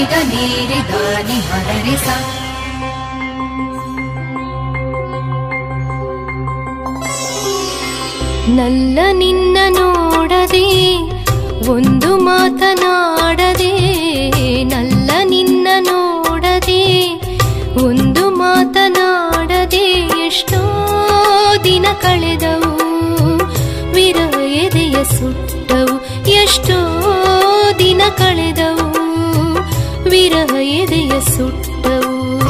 ಗ ನೀರಿ ದಾನಿ ಮಗರಿ ಸ ನಲ್ಲ ನಿನ್ನ ನೋಡದೆ ಒಂದು ಮಾತನಾಡದೆ ನಲ್ಲ ನಿನ್ನ ನೋಡದೆ ಒಂದು ಮಾತನಾಡದೆ ಎಷ್ಟೋ ದಿನ ಕಳೆದವು ವಿರಹ ಎದೆಯ ಸುಟ್ಟವು ಎಷ್ಟೋ ದಿನ ಕಳೆದವು ವಿರಹ ಎದೆಯ ಸುಟ್ಟವು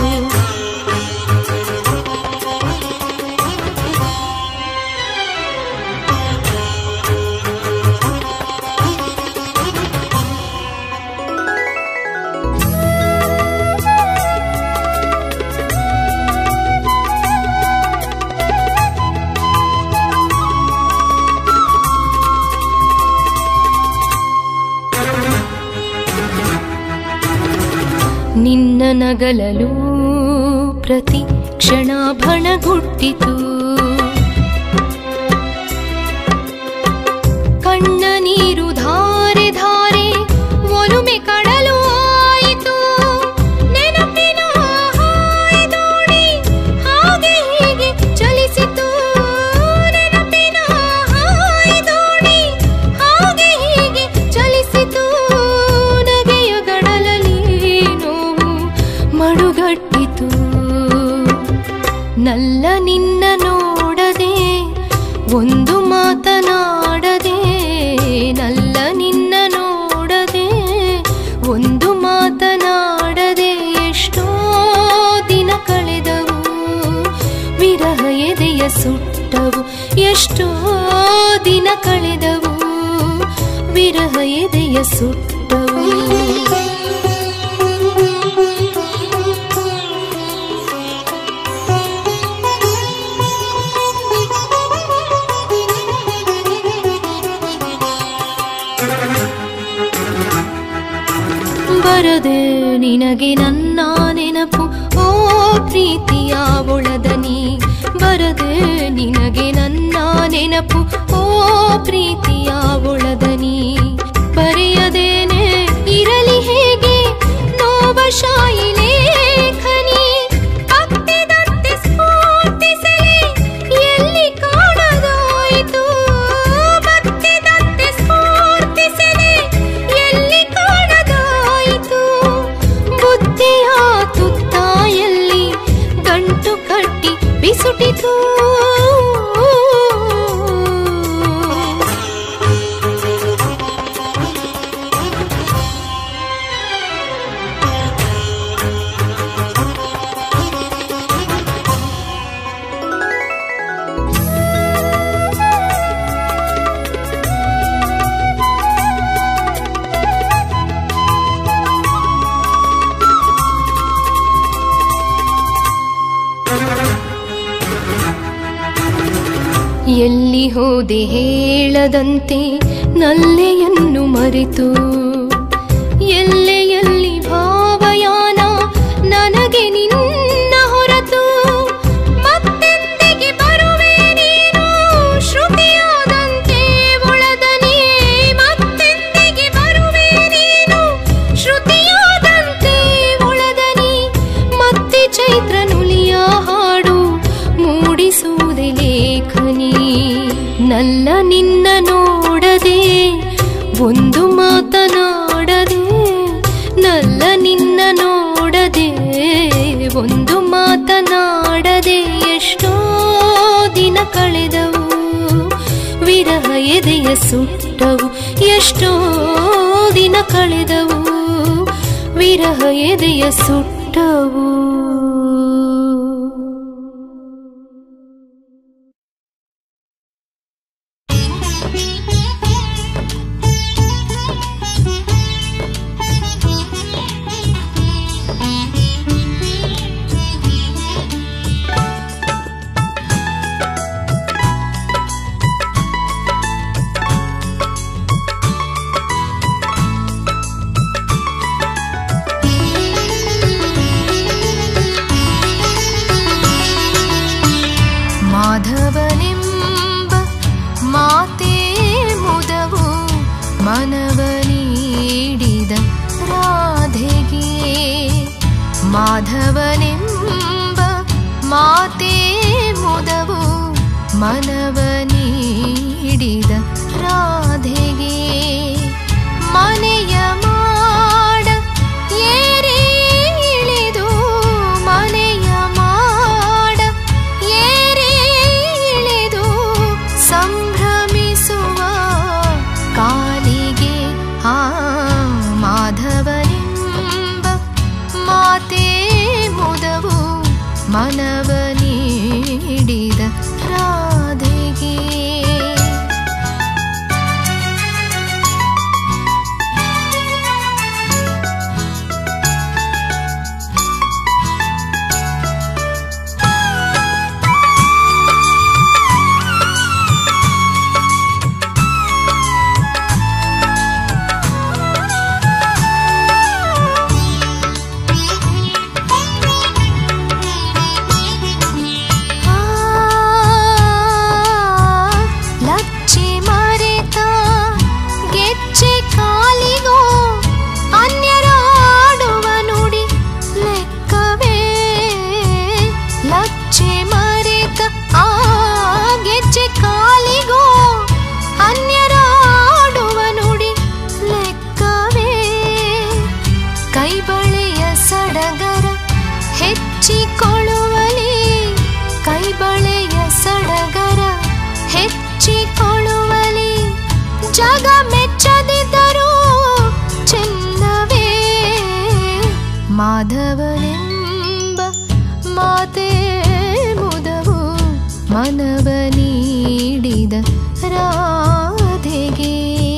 ನಿನ್ನ ನಗಲಲು ಪ್ರತಿ ಕ್ಷಣ ಭಣಗುಟ್ಟಿತು ಕಣ್ಣ ನೀರು ಧಾರೆ ಧಾರೆ ಒಲುಮೆ ಕಡಲು ಆಯಿತು ನೆನಪಿನ ಹಾಯ್ದೋಣಿ ಹಾಗೆ ಹೀಗೆ ಚಲಿಸಿತು ನೆನಪಿನ ಹಾಯ್ದೋಣಿ ಹಾಗೆ ಹೀಗೆ ಚಲಿಸಿತು ನಗೆಯ ಗಡಲಲ್ಲಿ ನೋವು ಮಡುಗಟ್ಟಿತು ನಲ್ಲ ನಿನ್ನ ನೋಡದೆ ಒಂದು ಮಾತನಾಡದೆ ನಲ್ಲ ನಿನ್ನ ನೋಡದೆ ಒಂದು ಮಾತನಾಡದೆ ಎಷ್ಟೋ ದಿನ ಕಳೆದವು ವಿರಹ ಎದೆಯ ಸುಟ್ಟವು ಎಷ್ಟೋ ದಿನ ಕಳೆದವು ವಿರಹ ಎದೆಯ ಸುಟ್ಟವು ಬರದೆ ನಿನಗೆ ನನ್ನ ನೆನಪು ಓ ಪ್ರೀತಿಯ ಒಳದನಿ ಬರದೆ ನಿನಗೆ ನನ್ನ ನೆನಪು ಓ ಪ್ರೀತಿಯ ಒಳದನಿ ಬರೆಯದೇನೆ ಇರಲಿ ಹೇಗೆ ನೋವ ಶಾಯಿ ಲೇಖನಿ ಕತ್ತಿದಂತೆ ಸ್ಫೂರ್ತಿಸಲಿ ಎಲ್ಲಿ ಕಾಣದಾಯಿತು ಬತ್ತಿದಂತೆ ಸ್ಫೂರ್ತಿಸಲಿ ಎಲ್ಲಿ ಕಾಣದಾಯಿತು ಬುದ್ಧಿಯ ತುತ್ತಾಯಲ್ಲಿ ಗಂಟು ಕಟ್ಟಿ ಬಿಸುಟಿತು ಎಲ್ಲಿ ಹೋದೆ ಹೇಳದಂತೆ ನಲ್ಲೆಯನ್ನು ಮರೆತು ಎಲ್ಲೆಯಲ್ಲಿ ಭಾವಯಾನ ನನಗೆ ನಿನ್ನ ಹೊರತು ಮತ್ತೆಂದಿಗೆ ಬರುವೆ ನೀನು ಶ್ರುತಿಯಾದಂತೆ ಒಳದನಿ ಮತ್ತೆಂದಿಗೆ ಬರುವೆ ನೀನು ಶ್ರುತಿಯಾದಂತೆ ಒಳದನಿ ಮತ್ತೆ ಚೈತ್ರ ನುಲಿಯ ಹಾಡು ಮೂಡಿಸುವುದೇ ಲೇಖನಿ ನಲ್ಲ ನಿನ್ನ ನೋಡದೆ ಒಂದು ಮಾತನಾಡದೆ ನಲ್ಲ ನಿನ್ನ ನೋಡದೆ ಒಂದು ಮಾತನಾಡದೆ ಎಷ್ಟೋ ದಿನ ಕಳೆದವು ವಿರಹ ಎದೆಯ ಸುಟ್ಟವು ಎಷ್ಟೋ ದಿನ ಕಳೆದವು ವಿರಹ ಎದೆಯ ಸುಟ್ಟವು ಮಾಧವನೆಂಬ ಮಾತೇ ಮುದವು ಮನವ ನೀಡಿದ ರಾಧೆಗೆ ಮಾಧವನೆಂಬ ಮಾತೇ ಮುದವು ಮನವ ನೀಡಿದ ರಾಧೆಗೆ ಮನೆಯ ಮಾಡ ಏರಿ ಇಳಿದು ಮನೆಯ ಮಾಡ ಏರಿ ಇಳಿದು ಸಂಭ್ರಮಿಸುವ ಕಾಲಿಗೆ ಆ ಮಾಧವನೆಂಬ ಮಾತೇ ಮುದವು ಮನವ ನೀಡಿದ ರಾಧೆಗೆ ಆ ಲಚ್ಚಿ ಮರೆತ ಗೆಚ್ಚೆ ಕಾಲಿಗೋ ಅನ್ಯರಾಡುವ ನುಡಿ ಲೆಕ್ಕವೇ ಲಚ್ಚೆ ಮರೆತ ಆ ಗೆಜ್ಜೆ ಕಾಲಿಗೋ ಅನ್ಯರಾಡುವ ನುಡಿ ಲೆಕ್ಕವೇ ಕೈಬಳೆಯ ಸಡಗರ ಹೆಚ್ಚಿಕೊಳ್ಳುವಲಿ ಕೈಬಳೆಯ ಸಡಗರ ಹೆಚ್ಚಿಕೊಳ್ಳುವಲಿ ಜಗ ಮೆಚ್ಚದಿದ್ದರೂ ಚೆನ್ನವೇ ಮಾಧವನೆಂಬ ಮಾತೇ ಮುದವು ಮನವ ನೀಡಿದ ರಾಧೆಗೆ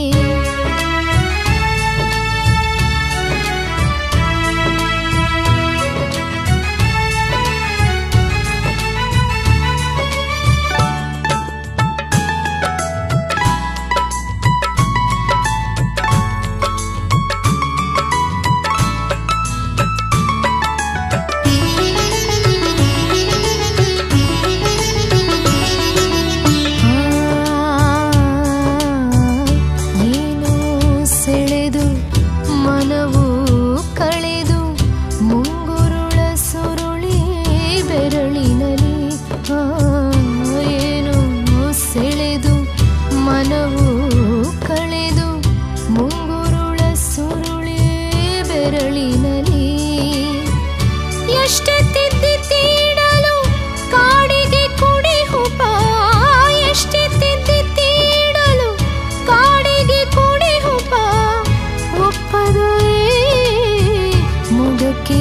ಏನೋ ಸೆಳೆದು ಮನವು ಕಳೆದು ಮುಂಗುರುಳ ಸುರುಳಿ ಬೆರಳಿನಲ್ಲಿ ಆ, ಏನೋ ಸೆಳೆದು ಮನವು ಕಳೆದು ಮುಂಗುರುಳ ಸುರುಳಿ ಬೆರಳಿನಲ್ಲಿ ಎಷ್ಟೇ ತಿದ್ದಿ ತೀಡಲು ಕಾಡಿಗೆ ಕುಡಿ ಹುಪ ಎಷ್ಟೇ ತಿದ್ದಿ ತೀಡಲು ಕಾಡಿಗೆ ಕುಡಿ ಹುಪ ಒಪ್ಪದು ಮುದಕ್ಕೆ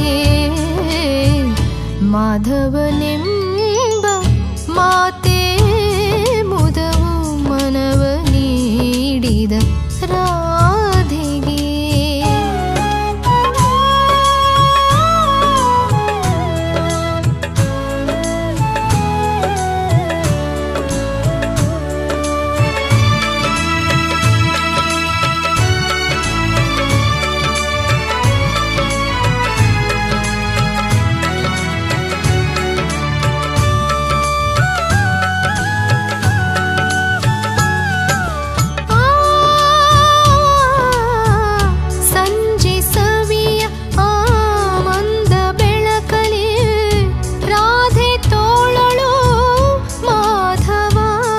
ಮಾಧವನೆಂಬ ಮಾತೇ ಮುದವು ಮನವ ನೀಡಿದ ರಾಧೆಗೆ ಆ ಸಂಜೆ ಸವಿಯ ಆ ಮಂದ ಬೆಳಕಲಿ ರಾಧೆ ತೋಳಳು ಮಾಧವ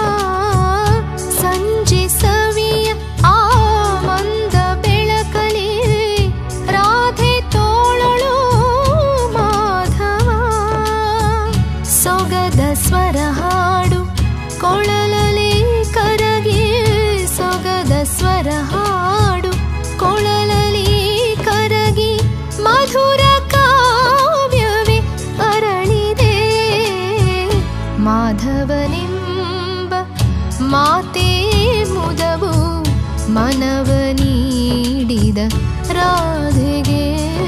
ಸಂಜೆ ಸವಿಯ ಆ ಮಂದ ಬೆಳಕಲಿ ರಾಧೆ ತೋಳಳು ಮಾಧವ ಸೊಗದ ಸ್ವರ ಹಾಡು ಕೊಳಲಲಿ ಕರಗಿ ಸೊಗದ ಸ್ವರ ಹಾಡು ಕೊಳಲಲಿ ಕರಗಿ ಮಧುರ ಕಾವ್ಯವೇ ಅರಳಿದೆ ಮಾಧವನೆಂಬ ಮಾತೇ ಮುದವು ಮನವ ನೀಡಿದ ರಾಧೆಗೆ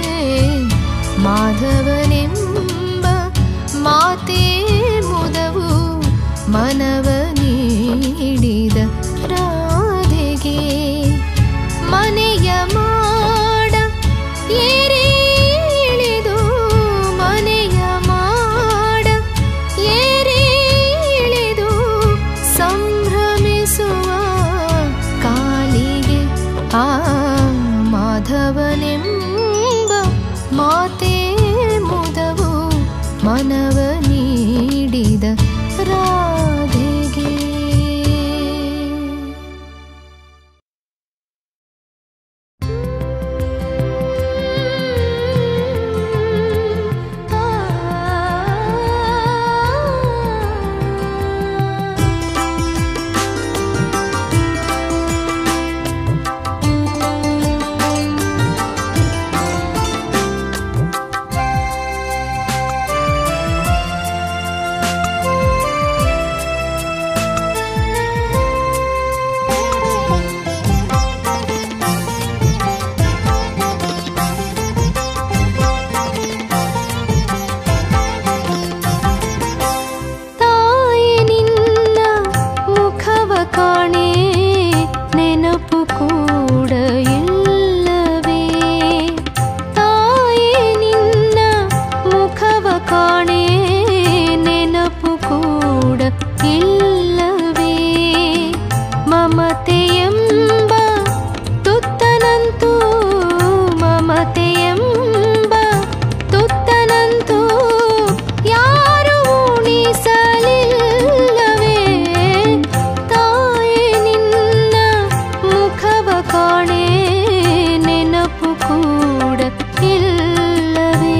ಮಾಧವನೆಂಬ ಮಾತೇ ಮುದವು ಮನವ ನೀಡಿದ ರಾಧೆಗೆ ಮನೆಯ ಮಾಡ ಏರಿ ಇಳಿದು ಮನೆಯ ಮಾಡ ಏರಿ ಇಳಿದು ಸಂಭ್ರಮಿಸುವ ಕಾಲಿಗೆ ಆ ಮಾಧವನೆಂಬ ಮಾತೇ ಇಲ್ಲವೇ ಮಮತೆಯೆಂಬ ತುತ್ತನಂತೂ ಮಮತೆಯೆಂಬ ತುತ್ತನಂತೂ ಯಾರು ಉಣಿಸಲಿಲ್ಲವೇ ತಾಯಿ ನಿನ್ನ ಮುಖವ ಕಾಣೆ ನೆನಪು ಕೂಡ ಇಲ್ಲವೇ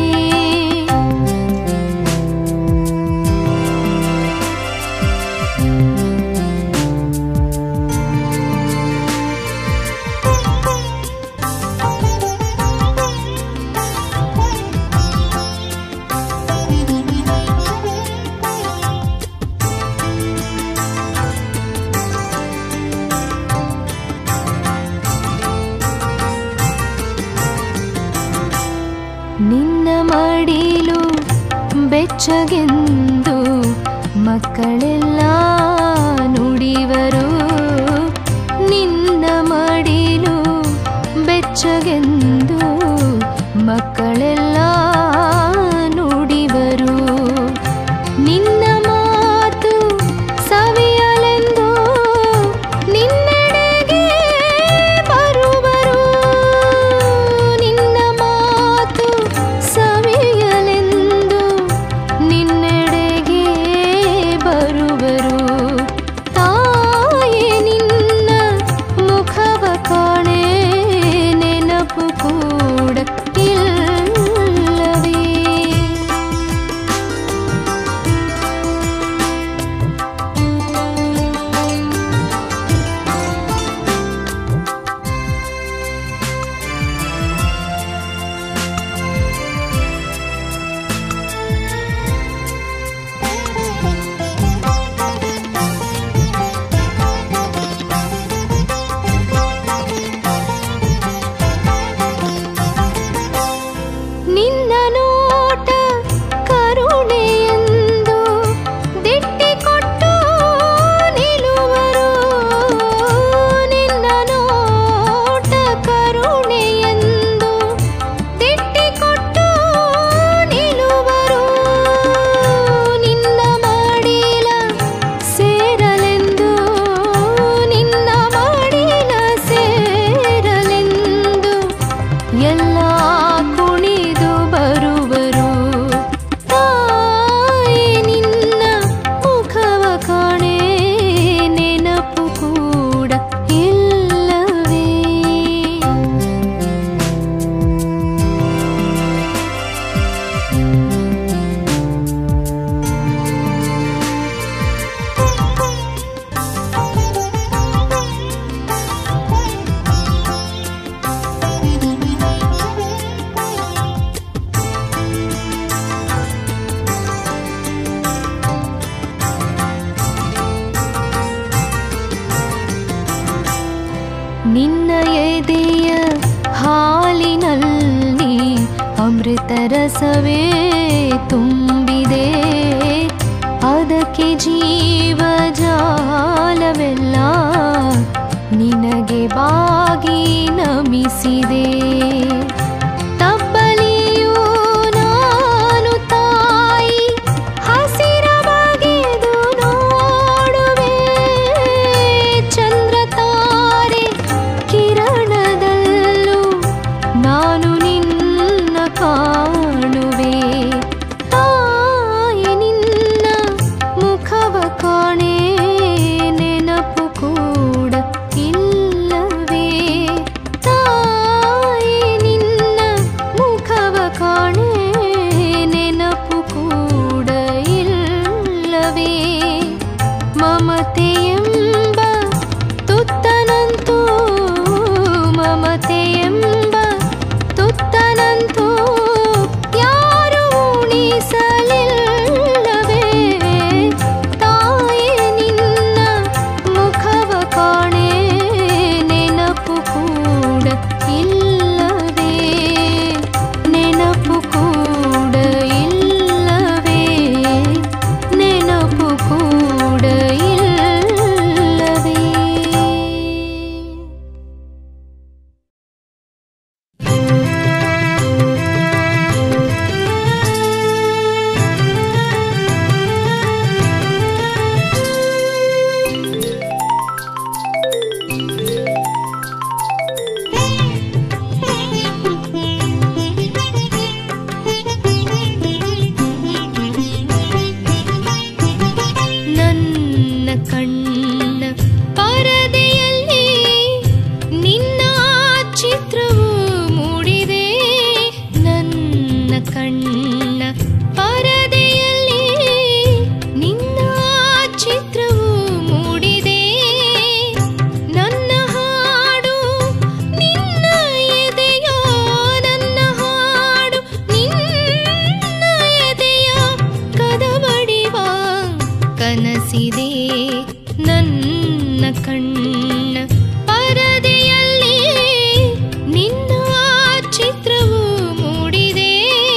ನಿನ್ನ ಮಡಿಲು ಬೆಚ್ಚಗೆಂದು ಮಕ್ಕಳೆಲ್ಲ ನುಡಿವರು ನಿನ್ನ ಮಡಿಲು ಬೆಚ್ಚಗೆಂದು ಮಕ್ಕಳೆಲ್ಲ ನುಡಿವರು ನಿನ್ನ ಮಾತು ಸವಿಯಲೆಂದು ನಿನ್ನೆಡೆಗೆ ಬರುವರು ನಿನ್ನ ಮಾತು ಸವಿಯಲೆಂದು ನಿನ್ನೆಡೆಗೆ ಬರುವರು ತಾಯಿ ನಿನ್ನ ಮುಖವ ಕಾಣೆ ನೆನಪು ಕೂಡ ಇಲ್ಲವೇ ನಿನ್ನ ನೋಟ ಕರುಣೆಯೆಂದು ದಿಟ್ಟಿಕೊಟ್ಟು ನಿಲ್ಲುವರು ನಿನ್ನ ನೋಟ ಕರುಣೆಯೆಂದು ದಿಟ್ಟಿಕೊಟ್ಟು ನಿಲ್ಲುವರು ನಿನ್ನ ಮಾಡಿಲ ಸೇರಲೆಂದು ನಿನ್ನ ಮಾಡಿಲ ಸೇರಲೆಂದು ಎಲ್ಲ ಕುಣಿದು ಬರುವರು ತಾಯಿ ನಿನ್ನ ಮುಖವ ಕಾಣೆ ನೆನಪು ಕೂಡ ಇಲ್ಲವೇ ನಿನ್ನ ಎದೆಯ ಹಾಲಿನಲ್ಲಿ ಅಮೃತ ರಸವೇ ತುಂಬಿದೆ ಅದಕ್ಕೆ ಜೀವ ಜಾಲವೆಲ್ಲ ನಿನಗೆ ಬಾಗಿ ನಮಿಸಿದೆ ತಬ್ಬಲಿಯೂ ನಾನು ತಾಯಿ ಹಸಿರ ಬಗೆದು ನೋಡುವೆ ಚಂದ್ರ ತಾರೆ ಕಿರಣದಲ್ಲೂ ನಾನು ನಿನ್ನ ಕಾಣುವೆ ತಾಯಿ ನಿನ್ನ ಮುಖವ ಕಾಣೆ ಕನಸಿದೆ ನನ್ನ ಕಣ್ಣ ಪರದೆಯಲ್ಲಿ ನಿನ್ನ ಚಿತ್ರವು ಮೂಡಿದೆ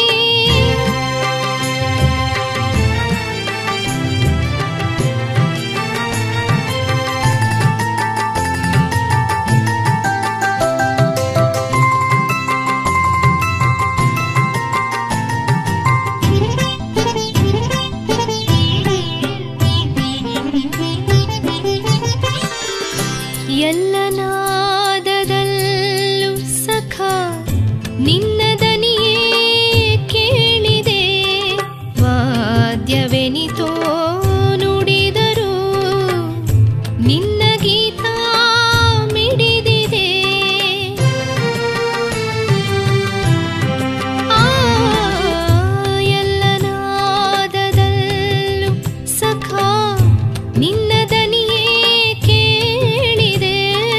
ಎಲ್ಲ ನಾದದಲ್ಲೂ ಸಖ ನಿನ್ನ ದನಿಯೇ ಕೇಳಿದೆ ವಾದ್ಯವೆನಿತೋ ನುಡಿದರು ನಿನ್ನ ಗೀತ ಮಿಡಿದಿದೆ ಆ ಎಲ್ಲ ನಾದದಲ್ಲೂ ಸಖ ನಿನ್ನ ದನಿಯೇ ಕೇಳಿದೆ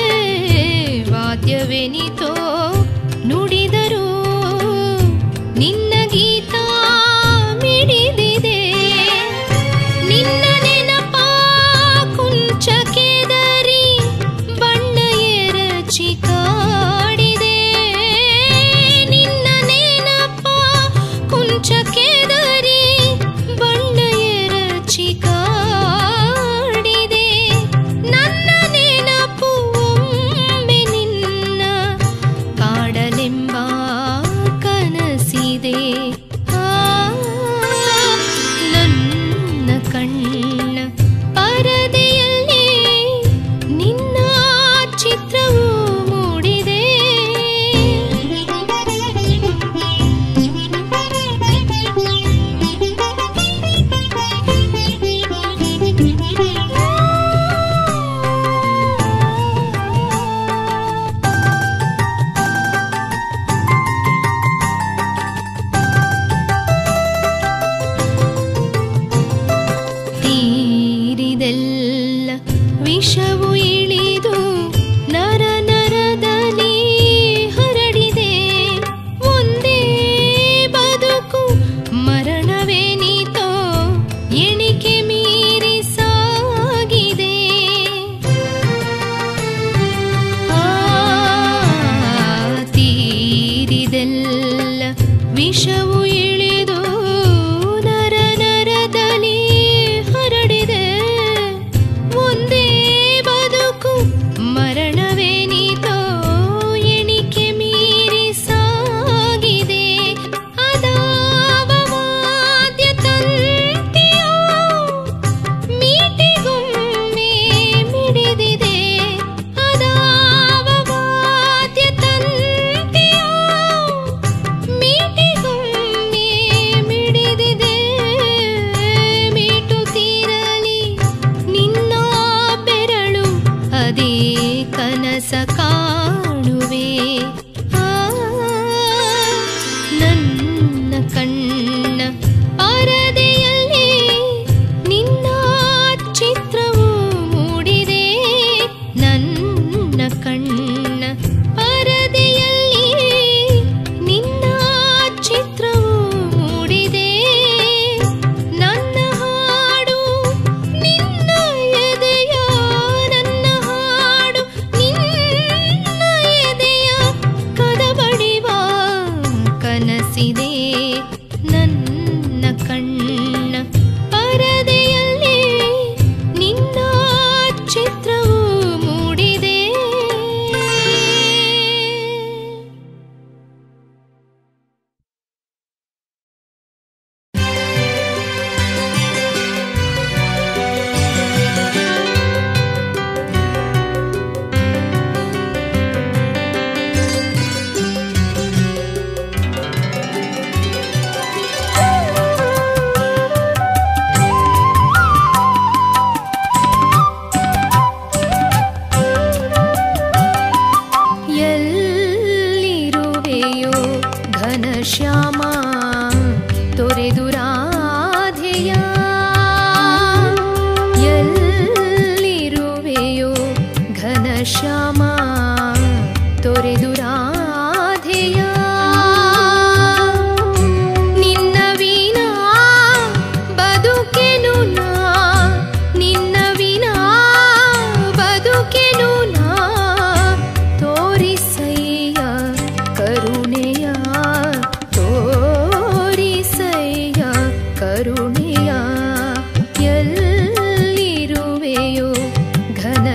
ವಾದ್ಯವೆನಿತೋ ನುಡಿದರು ನಿನ್ನ ಗೀತ ಮಿಡಿದಿದೆ ನಿನ್ನ ನೆನಪ ಕುಂಚ ಕೆದರಿ ಬಣ್ಣ ಎರಚಿ ಕಾಡಿದೆ ನಿನ್ನ ನೆನಪ ಕುಂಚ ಕೆದರಿ ಬಣ್ಣ ಎರಚಿ ಕಾಡಿದೆ ನನ್ನ ನೆನಪು ಒಮ್ಮೆ ನಿನ್ನ ಕಾಡಲೆಂಬ ಕನಸಿದೆ ಆ, ನನ್ನ ಕಣ್ಣ ಪರದೆಯಲ್ಲಿ ನಿನ್ನ ಚಿತ್ರವು ಮೂಡಿದೆ ತೀರಿದೆಲ್ಲ ವಿಷವು ಇಳಿದು ನರ ನರದಲ್ಲಿ ಹರಡಿದೆ ಒಂದೇ ಬದುಕು ಮರಣವೇನಿತೋ ಎಣಿಕೆ ಮೀರಿ ಸಾಗಿದೆ ಆ ತೀರಿದೆಲ್ಲ ವಿಷವು ಇಳಿದು ನರ ನರದಲ್ಲಿ ಹರಡಿದೆ ಒಂದೇ ಬದುಕು ಮರಣವೇನಿತೋ ಎಣಿಕೆ ಮೀರಿ ಸಾಗಿದೆ ಅದಾವ ವಾದ್ಯ ತಂತಿಯೋ ಮೀಟಿಗೊಮ್ಮೆ ಮಿಡಿದಿದೆ ಅದಾವ ವಾದ್ಯ ತಂತಿಯೋ ಮೀಟಿಗೊಮ್ಮೆ ಮಿಡಿದಿದೆ ಮೀಟುತ್ತಿರಲಿ ನಿನ್ನ ಬೆರಳು ಅದೇ ಕನಸ ಕಾಣುವೆ ಆ, ನನ್ನ ಕಣ್ಣ ಪರದೆಯಲ್ಲಿ ನಿನ್ನ ಚಿತ್ರವು ಮೂಡಿದೆ ನನ್ನ ಕಣ್ಣ ಪರದೆಯಲ್ಲಿ ನಿನ್ನ ಚಿತ್ರವು ಮೂಡಿದೆ ನನ್ನ ಹಾಡು ನಿನ್ನ ಎದೆಯ ನನ್ನ ಹಾಡು ನಿನ್ನ ಎದೆಯ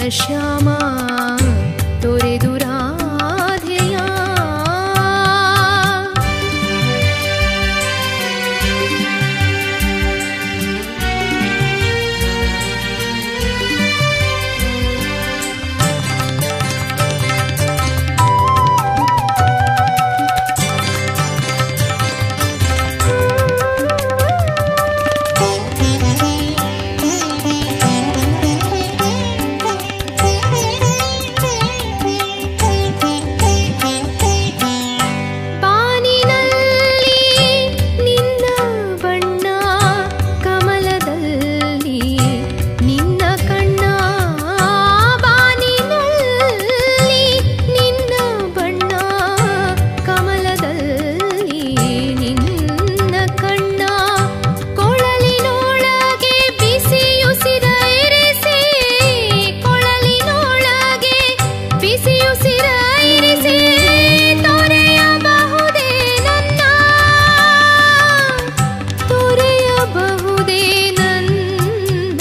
ಘನಶ್ಯಾಮ ತೊರೆದು ರಾಧೆಯ ಬಾನಿನಲ್ಲಿ ನಿನ್ನ ಬಣ್ಣ ಕಮಲದಲ್ಲಿ ನಿನ್ನ ಕಣ್ಣ ಬಾನಿನಲ್ಲಿ ನಿನ್ನ ಬಣ್ಣ ಕಮಲದಲ್ಲಿ ನಿನ್ನ ಕಣ್ಣ ಕೊಳಲಿನೊಳಗೆ ಬಿಸಿಯುಸಿರ ಇರಿಸಿ ಕೊಳಲಿನೊಳಗೆ ಬಿಸಿಯುಸಿರ ಇರಿಸಿ ತೊರೆಯಬಹುದೇ ನನ್ನ ತೊರೆಯಬಹುದೇ ನನ್ನ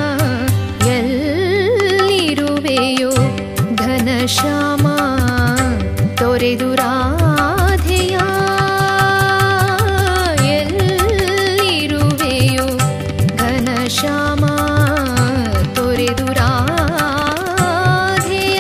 ಎಲ್ಲಿರುವೆಯೋ ಘನಶ್ಯಾಮ ತೊರೆದು ರಾಧೆಯ ಎಲ್ಲಿರುವೆಯೋ ಘನಶ್ಯಾಮ ತೊರೆದು ರಾಧೆಯ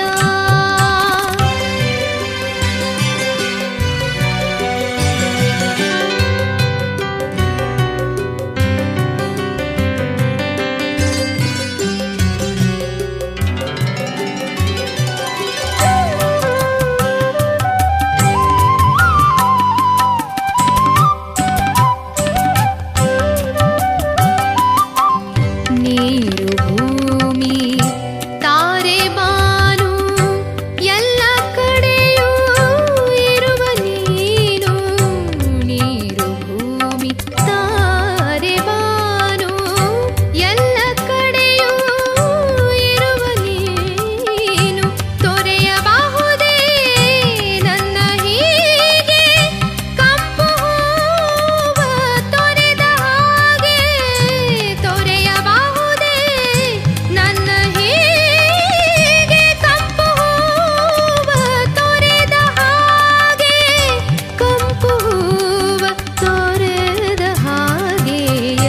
ನೀರು ಭೂಮಿ ತಾರೆ ಬಾನು ಎಲ್ಲ ಕಡೆಯೂ ಇರುವ ನೀನು ನೀರು ಭೂಮಿ ತಾರೆ ಬಾನು ಎಲ್ಲ ಕಡೆಯೂ ಇರುವ ನೀನು ತೊರೆಯಬಹುದೇ ನನ್ನ ಹೀಗೆ ಕಪ್ಪು ಹೂವ ತೊರೆದ ಹಾಗೆ ತೊರೆಯಬಹುದೇ ನನ್ನ ಹೀಗೆ ಕಪ್ಪು ಹೂವ ತೊರೆದ ಹಾಗೆ ಕಂಪು ಹೂವ ತೊರೆದ ಹಾಗೆ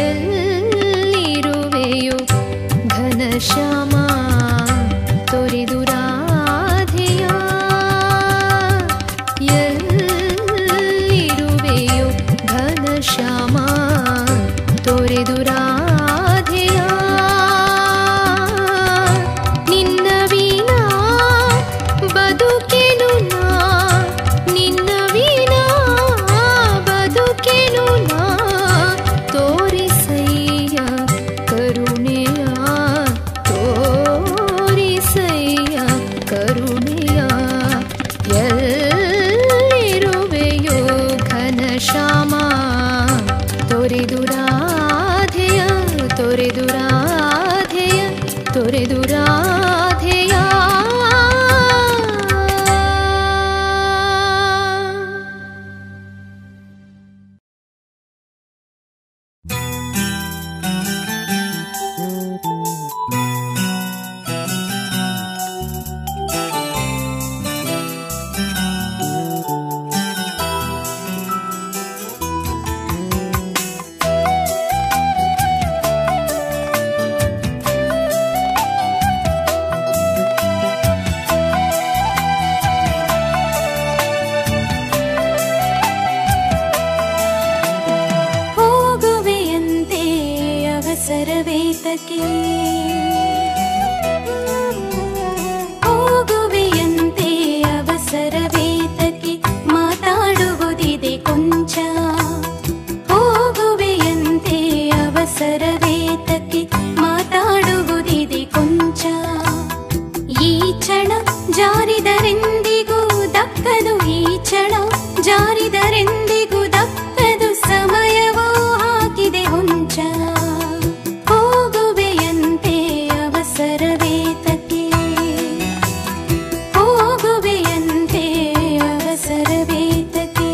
ಎಲ್ಲಿರುವೆಯೋ ಘನಶ್ಯಾಮ ತೊರೆದು ರಾಧೆಯ ಎಲ್ಲಿರುವೆಯೋ ಘನಶ್ಯಾಮ ತೊರೆದು ರಾಧೆಯ ನಿನ್ನ ವೀಣಾ ಬದುಕೆನು ನಾ ನಿನ್ನ ವೀಣಾ ಬದುಕೆನು ನಾ ತೋರಿಸಯ್ಯ ಕರುಣೆಯ ತೋರಿಸಯ್ಯ ಕರುಣೆಯ ಎಲ್ಲಿರುವೆಯೋ ಘನಶ್ಯಾಮ ತೊರೆದು ರಾಧೆಯ ತೊರೆದು ರಾಧೆಯ ತೊರೆದು ರಾಧೆಯ ಹೋಗುವೆಯಂತೆ ಅವಸರವೇತಕ್ಕೆ ಹೋಗುವೆಯಂತೆ ಅವಸರವೇತಕ್ಕೆ ಮಾತಾಡುವುದಿದೆ ಕೊಂಚ ಹೋಗುವೆಯಂತೆ ಅವಸರವೇತಕ್ಕೆ ಮಾತಾಡುವುದಿದೆ ಕೊಂಚ ಈ ಕ್ಷಣ ಜಾರಿದರೆಂದಿಗೂ ದಕ್ಕದು ಈ ಕ್ಷಣ ಜಾರಿದರೆಂದಿಗೂ ದಕ್ಕದು ಸಮಯವೋ ಹಾಕಿದೆ ಹೊಂಚ ಹೋಗುವೆಯಂತೆ ಅವಸರವೇತಕ್ಕೆ ಹೋಗುವೆಯಂತೆ ಅವಸರವೇತಕ್ಕೆ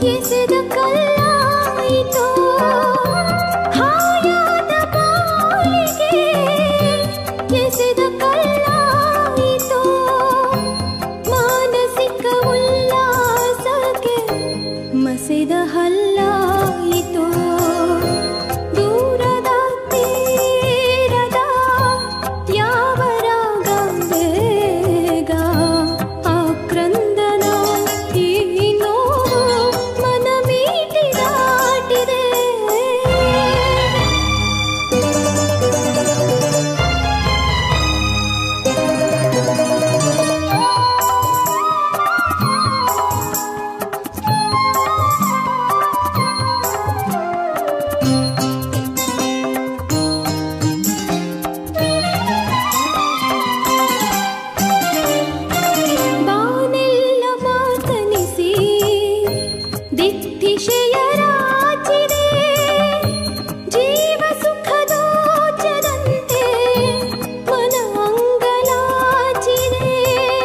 ಎಸೆದ ಕಲ್ಲಾಯಿತೋ ಹಾಯಾದ ಬಾಳಿಗೆ ಎಸೆದ ಕಲ್ಲಾಯಿತೋ ಮಾನಸಿಕ ಉಲ್ಲಾಸಕ್ಕೆ ಮಸೆದ ಹಲ್ಲಾಯಿತೋ ದೂರದ ತೀರದ ಯಾವ ರಾಗ ಬೇಗ ಆಕ್ರಂದನ ಈ ನೋವು ಮನ ಮೀಟಿ ದಾಟಿದೆ ಬಾನೆಲ್ಲ ಮಾತನಿಸಿ ದಿಟ್ಟಿಶೆಯ ರಾಚಿದೆ ಜೀವ ಸುಖದೋಚದಂತೆ ಮನ ಅಂಗಲಾಚಿದೆ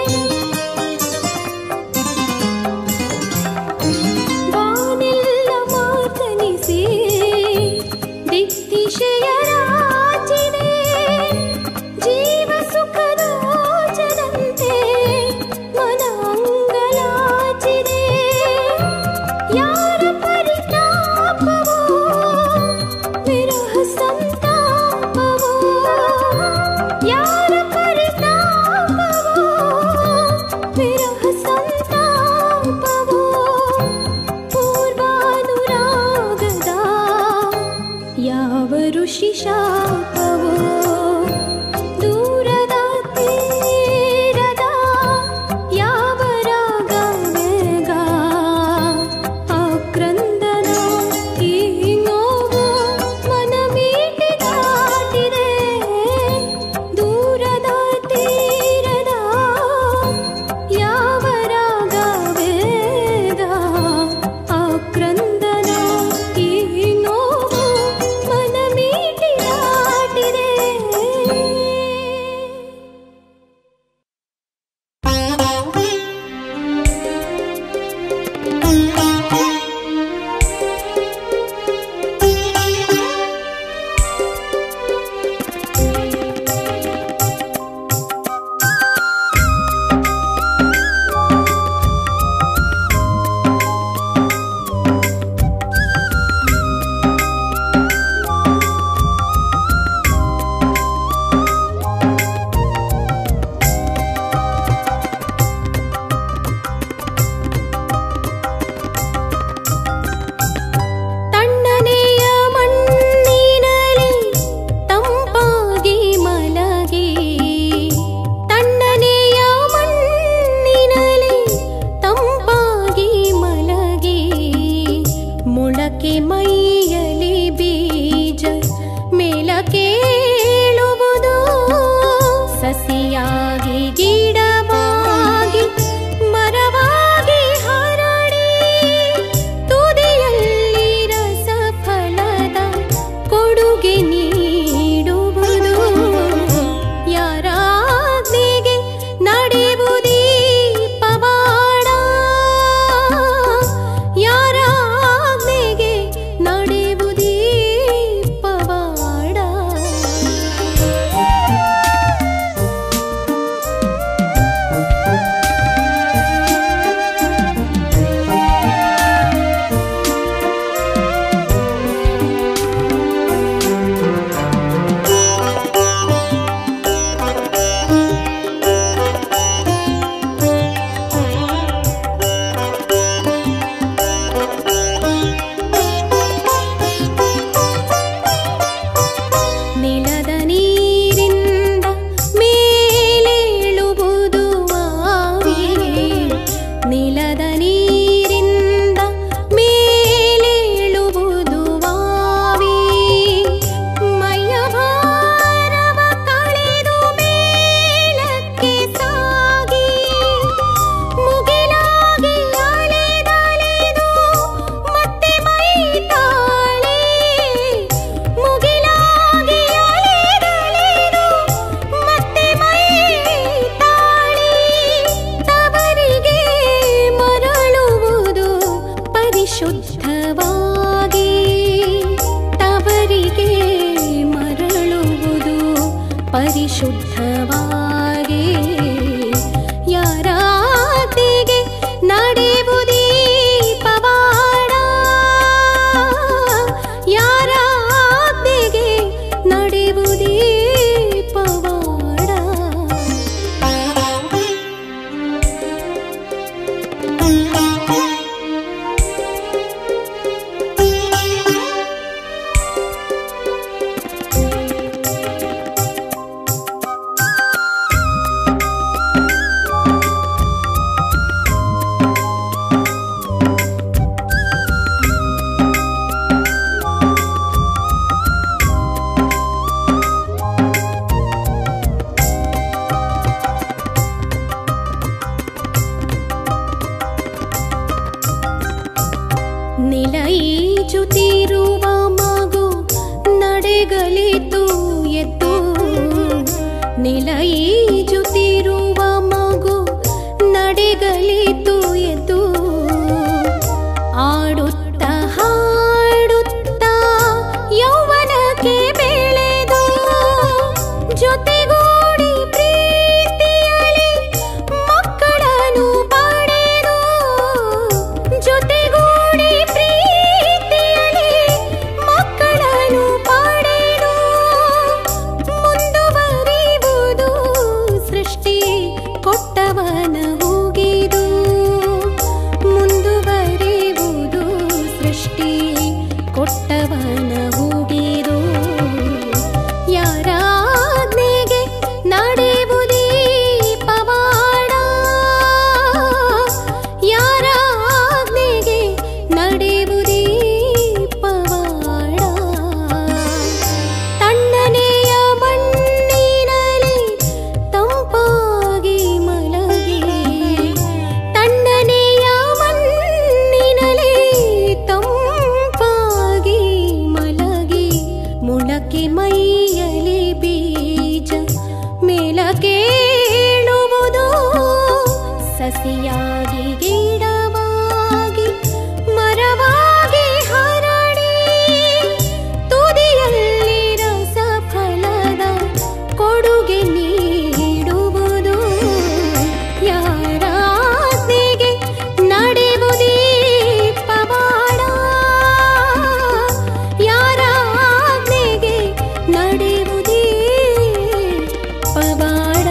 ಬಾನೆಲ್ಲ ಮಾತನಿಸಿ ದಿಟ್ಟಿಶೆಯ ರಾಚಿದೆ ಜೀವ ಸುಖದೋಚದಂತೆ ಮನ ಅಂಗಲಾಚಿದೆ ಯಾರ ಪರಿತಾಪವೋ ವಿರಹ ಸಂತಾಪವೋ ಯಾರ ಪರಿತಾಪವೋ ವಿರಹ ಸಂತಾಪವೋ ಪೂರ್ವಾನುರಾಗದ ಯಾವ ಋಷಿ ಶಾಪವೋ ದೂರದ ತೀರದ ಯಾವ ರಾಗ ಬೇಗ ಆಕ್ರಂದನ ಈ ನೋವು ಮನ ಮೀಟಿ ದಾಟಿದೆ ದೂರದ ತೀರದ ಯಾವ ರಾಗ ಬೇಗ ಆಕ್ರಂದನ ಈ ನೋವು ಮನ ಮೀಟಿ ದಾಟಿದೆ ತಣ್ಣನೆಯ ಮಣ್ಣಿನಲಿ ತಂಪಾಗಿ ಮಲಗಿ ತಣ್ಣನೆಯ ಮಣ್ಣಿನಲಿ ತಂಪಾಗಿ ಮಲಗಿ ಮೊಳಕೆ ಮೈಯಲಿ ಬೀಜ ಮೇಲಕೇಳುವುದು ಸಸಿಯಾಗಿ ಗಿಡವಾಗಿ ಮರವಾಗಿ ಹರಡಿ ತುದಿಯಲ್ಲಿ ರಸಫಲದ ಕೊಡುಗೆ ನೀಡುವುದು ಯಾರಾಜ್ಞೆಗೆ ನಡೆಯುವುದೀ ಪವಾಡ ಯಾರಾಜ್ಞೆಗೆ ನಡೆಯುವುದೀ ಪವಾಡ ನೆಲದ ನೀರಿಂದ ಮೇಲೇಳುವುದು ಆವಿ ನೆಲದ ನೀರಿಂದ ಮೇಲೇಳುವುದು ಆವಿ ಮೈಯ ಭಾರವ ಕಳೆದು ಮೇಲಕ್ಕೆ ಸಾಗಿ ಮುಗಿಲಾಗಿ ಅಲೆದಲೆದು ಮತ್ತೆ ಮೈ ತಾಳೆ ಮುಗಿಲಾಗಿ ಅಲೆದಲೆದು ಮತ್ತೆ ಮೈ ತಾಳಿ ತವರಿಗೆ ಮರಳು ಶುದ್ಧವಾಗಿ ಯಾರಾತಿಗೆ ನಡೆಯುವುದೀ ಪವಾಡ ಯಾರಾತಿಗೆ ನಡೆಯುವುದೀ ಪವಾಡ ನಿಲೈಜುತ್ತಿರುವ ಮಗು ನಡೆಗಲಿತು ಎದ್ದು ನಿಲೈಜುತ್ತಿರುವ ಮಗು ನಡೆಗಲಿತು ಎದ್ದು ಆಡುತ್ತ ಹಾಡುತ್ತ ಯೌವನಕ್ಕೆ ಬೆಳೆದು ಜೊತೆಗೂಡಿ ಪ್ರೀತಿಯಲಿ ಮಕ್ಕಳನ್ನು ಪಡೆದು ಜೊತೆಗೂಡಿ ಪ್ರೀತಿಯಲಿ ಮಕ್ಕಳನ್ನು ಪಡೆದು ಮುಂದುವರಿಯುವುದು ಸೃಷ್ಟಿ ಕೊಟ್ಟವನ ಹೋಗಿದು ಮುಂದುವರಿಯುವುದು ಸೃಷ್ಟಿ ಕೊಟ್ಟವನ ಹೋಗಿದು ಯಾರಾಜ್ಞೆಗೆ ನಡೆಯುವುದೀ ಪವಾಡ ಯಾರಾಜ್ಞೆಗೆ ನಡೆಯುವುದೀ ಪವಾಡ ತಣ್ಣನೆಯ ಮಣ್ಣಿನಲ್ಲಿ ತಂಪಾಗಿ ಮಲಗಿ ತಣ್ಣನೆಯ ಮಣ್ಣಿನಲ್ಲಿ ತಂಪಾಗಿ ಮಲಗಿ ಮುಳಕೆ ಮೈಯಲಿ ಬೀಜ ಮೇಲಕೇಳುವುದು ಸಸಿಯಾಗಿ ಗಿಡವಾಗಿ ಮರವಾಗಿ ಹರಡಿ ತುದಿಯಲ್ಲಿ ರಸ ಫಲದ ಕೊಡುಗೆ ನೀಡುವುದು ಯಾರಾಜ್ಞೆಗೆ ನಡೆಯುವುದೀ ಪವಾಡ ಯಾರಾಜ್ಞೆಗೆ ನಡೆಯುವುದೀ ಪವಾಡ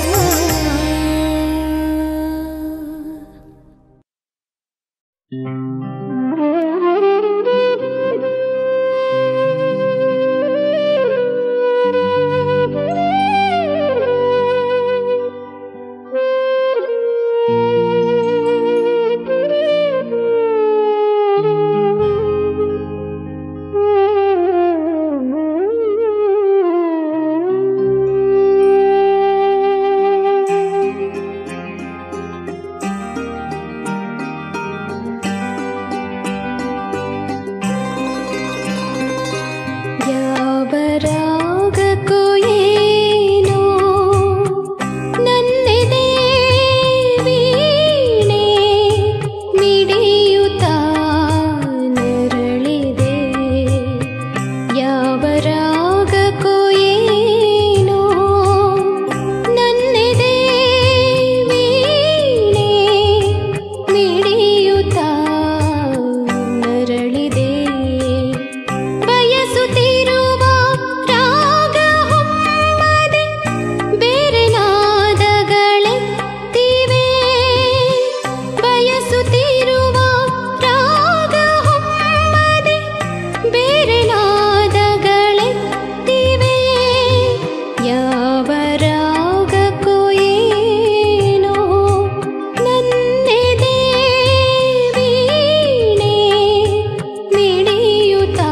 ಯಾವ ರಾಗಕ್ಕೂ ಏನೋ ನನ್ನೆದೆ ವೀಣೆ ಮಿಡಿಯುತ್ತಾ ನರಳಿದೆ ಯಾವ ರಾಗಕ್ಕೂ ಏನೋ ನನ್ನೆದೆ ವೀಣೆ ಮಿಡಿಯುತ್ತಾ ನರಳಿದೆ ಬಯಸುತ್ತಿರುವ ರಾಗ ಹೊಮ್ಮದೆ ಬೇರೆ ನಾದಗಳೆತ್ತಿವೆ ಬಯಸುತ್ತಿರುವ ರಾಗ ಹೊಮ್ಮದೆ ಬೇರೆ ನಾದಗಳೆತ್ತಿವೆ ಯಾವ ರಾಗಕ್ಕೂ ಏನೋ ನನ್ನೆದೆ ವೀಣೆ ಮಿಡಿಯುತ್ತಾ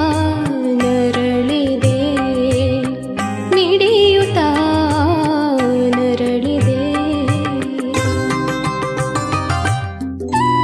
ನರಳಿದೆ ಮಿಡಿಯುತ್ತಾ ನರಳಿದೆ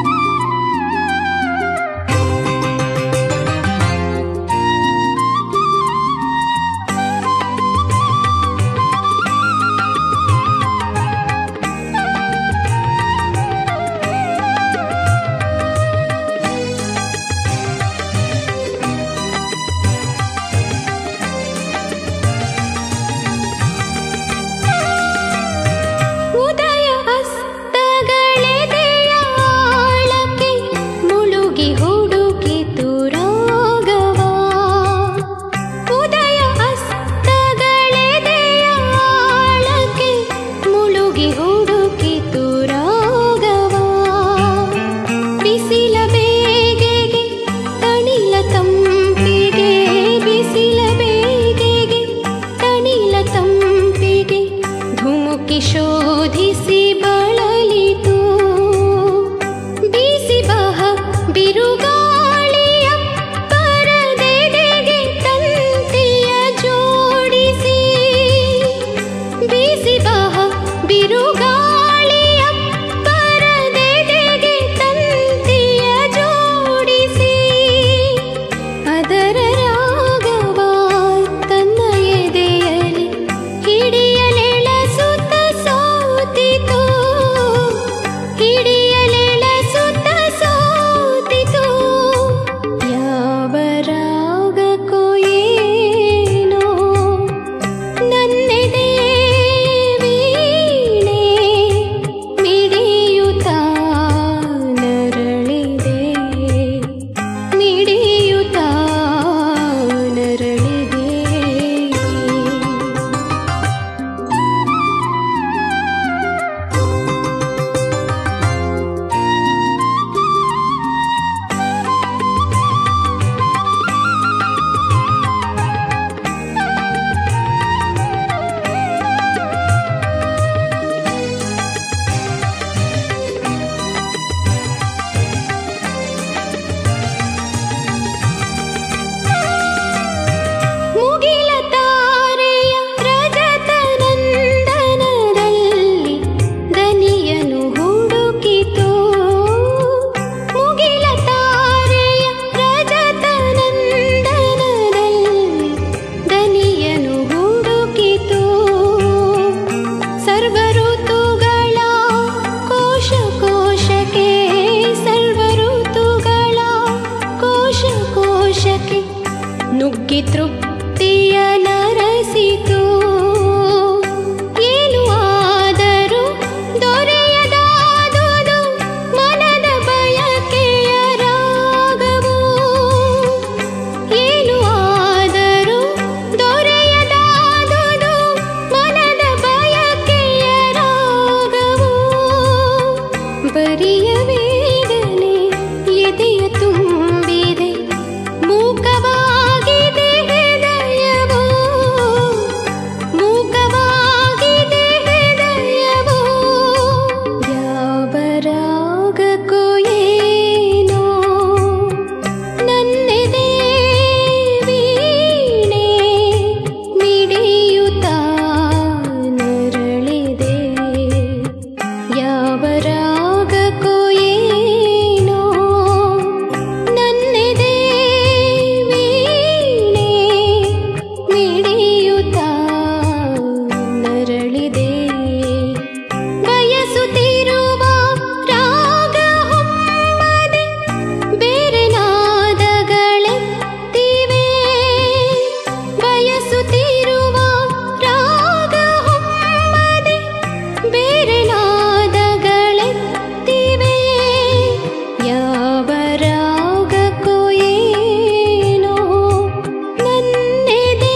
ಭಕ್ತಿ ತೃಪ್ತಿಯ ನರಸಿತು ಏನು ಆದರೂ ದೊರೆಯದಾದುದು ಮನದ ಬಯಕೆಯ ರಾಗವು ಏನು ಆದರೂ ದೊರೆಯದಾದುದು ಮನದ ಬಯಕೆಯ ರಾಗವು ಬರಿಯ ವೇದನೆ ಎದೆಯ ತುಂಬಿದೆ ಮೂಕವಾಗಿದೆ ಹೃದಯವು ಮೂಕವಾಗಿದೆ ಹೃದಯವು ಯಾವ ರಾಗಕ್ಕೂ ಏನೋ ನನ್ನೆದೆ ವೀಣೆ ಮಿಡಿಯುತ್ತಾ ನರಳಿದೆ ಯಾವ ರಾಗಕ್ಕೂ ಏನೋ ನನ್ನೆದೆ ವೀಣೆ ಮಿಡಿಯುತ್ತಾ ನರಳಿದೆ ಬಯಸುತ್ತಿರುವ ರಾಗ ಹೊಮ್ಮದೆ ಬೇರೆ ನಾದಗಳೆತ್ತಿವೆ ಬಯಸುತ್ತಿರುವ ರಾಗ ಹೊಮ್ಮದೆ ಬೇರೆ ನಾದಗಳೆತ್ತಿವೆ ಯಾವ ರಾಗಕ್ಕೂ ಏನೋ ನನ್ನೆದೆ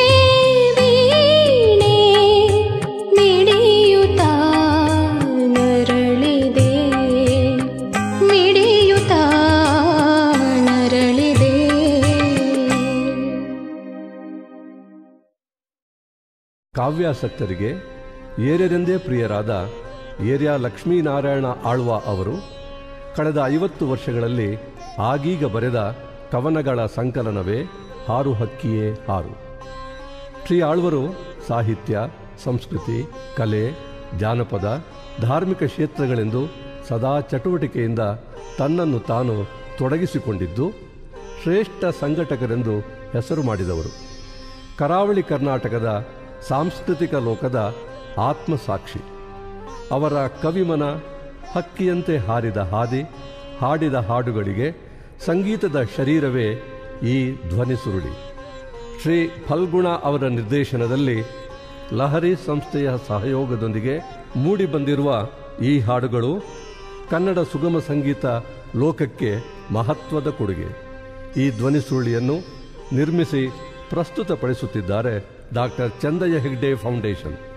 ವೀಣೆ ಮಿಡಿಯುತ್ತಾ ನರಳಿದೆ ಮಿಡಿಯುತ್ತಾ ನರಳಿದೆ ಕಾವ್ಯಾಸಕ್ತರಿಗೆ ಏರ್ಯರೆಂದೇ ಪ್ರಿಯರಾದ ಏರ್ಯ ಲಕ್ಷ್ಮೀನಾರಾಯಣ ಆಳ್ವ ಅವರು ಕಳೆದ ಐವತ್ತು ವರ್ಷಗಳಲ್ಲಿ ಆಗೀಗ ಬರೆದ ಕವನಗಳ ಸಂಕಲನವೇ ಹಾರು ಹಕ್ಕಿಯೇ ಹಾರು ಶ್ರೀ ಆಳ್ವರು ಸಾಹಿತ್ಯ ಸಂಸ್ಕೃತಿ ಕಲೆ ಜಾನಪದ ಧಾರ್ಮಿಕ ಕ್ಷೇತ್ರಗಳೆಂದು ಸದಾ ಚಟುವಟಿಕೆಯಿಂದ ತನ್ನನ್ನು ತಾನು ತೊಡಗಿಸಿಕೊಂಡಿದ್ದು ಶ್ರೇಷ್ಠ ಸಂಘಟಕರೆಂದು ಹೆಸರು ಮಾಡಿದವರು ಕರಾವಳಿ ಕರ್ನಾಟಕದ ಸಾಂಸ್ಕೃತಿಕ ಲೋಕದ ಆತ್ಮಸಾಕ್ಷಿ ಅವರ ಕವಿಮನ ಹಕ್ಕಿಯಂತೆ ಹಾರಿದ ಹಾದಿ ಹಾಡಿದ ಹಾಡುಗಳಿಗೆ ಸಂಗೀತದ ಶರೀರವೇ ಈ ಧ್ವನಿ ಸುರುಳಿ ಶ್ರೀ ಫಲ್ಗುಣ ಅವರ ನಿರ್ದೇಶನದಲ್ಲಿ ಲಹರಿ ಸಂಸ್ಥೆಯ ಸಹಯೋಗದೊಂದಿಗೆ ಮೂಡಿಬಂದಿರುವ ಈ ಹಾಡುಗಳು ಕನ್ನಡ ಸುಗಮ ಸಂಗೀತ ಲೋಕಕ್ಕೆ ಮಹತ್ವದ ಕೊಡುಗೆ ಈ ಧ್ವನಿ ಸುರುಳಿಯನ್ನು ನಿರ್ಮಿಸಿ ಪ್ರಸ್ತುತಪಡಿಸುತ್ತಿದ್ದಾರೆ ಡಾಕ್ಟರ್ ಚಂದಯ್ಯ ಹೆಗ್ಡೆ ಫೌಂಡೇಶನ್